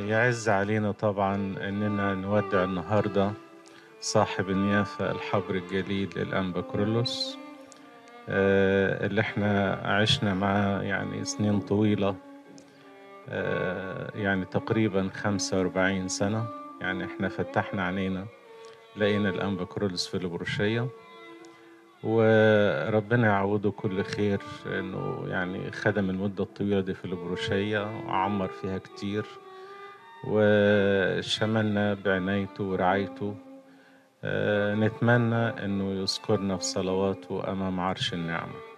يعز علينا طبعا اننا نودع النهارده صاحب النيافة الحبر الجليل الأنبا كرولوس آه، اللي احنا عشنا معاه يعني سنين طويلة آه، يعني تقريبا خمسة وأربعين سنة يعني احنا فتحنا عينينا لقينا الأنبا كرولوس في البروشية وربنا يعوضه كل خير انه يعني خدم المدة الطويلة دي في البروشية وعمر فيها كتير وشملنا بعنايته ورعايته آه، نتمنى انه يذكرنا في صلواته امام عرش النعمه